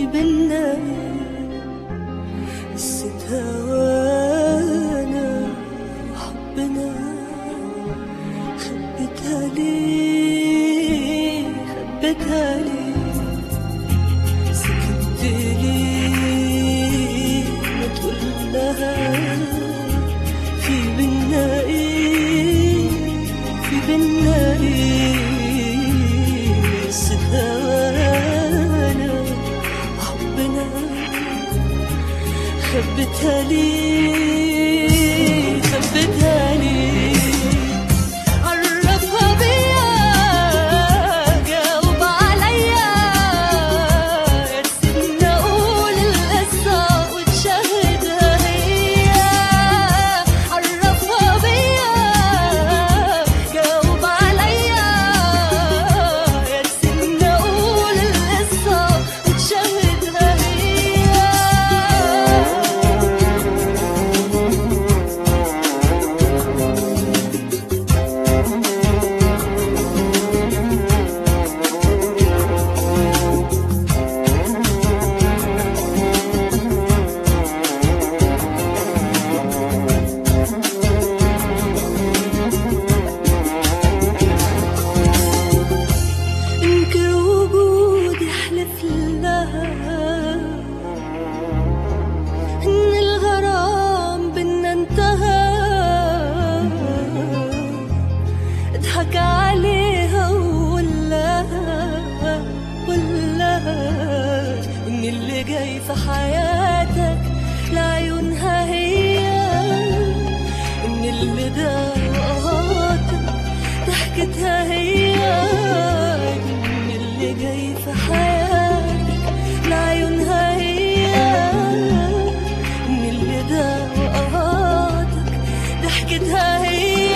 بينا قصة هوانا وحبنا خبيتها ليه خبيتها ليه سكت ليه ما تقول لها في بينا ايه في بينا ايه قصة هوانا وحبنا خبيتها ليه خبيتها ليه عرفها بيا جاوب عليا ارسلنا اقول القصة وتشهدها هي عرفها بيا جاوب عليا ارسلنا اقول القصة وتشهدها هي انكر وجودي احلف لها ان الغرام بينا انتهى اضحك عليها وقول لها قول لها ان اللي جاي في حياتك لعيونها هي ان اللي ده قهاتك ضحكتها هي إن اللي جاي في حياتك لعيونها هي إن اللي ده وقهاتك ضحكتها هي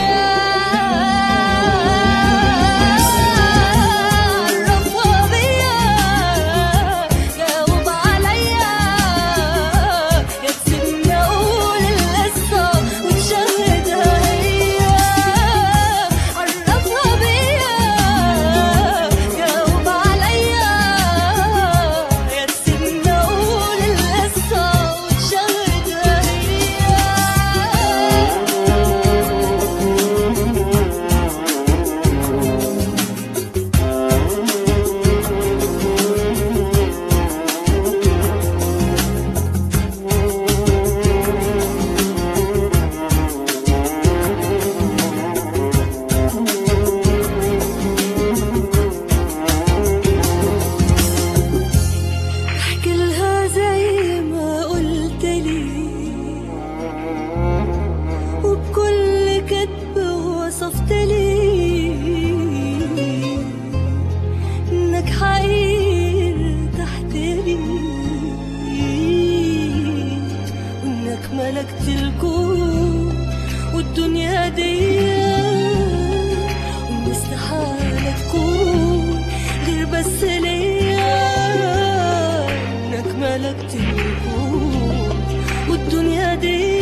عرفها بيا جاوب عليا يا تسيبني اقول القصة وتشهدها هي عرفها بيا جاوب عليا يا تسيبني اقول القصة وتشهدها هي احكي لها زي ما قلت لي وبكل كذب وصفت لي انك حقير تحت لي وانك ملكت الكون والدنيا دي وان استحالة تكون غير بس ليا انك ملكت الكون والدنيا دي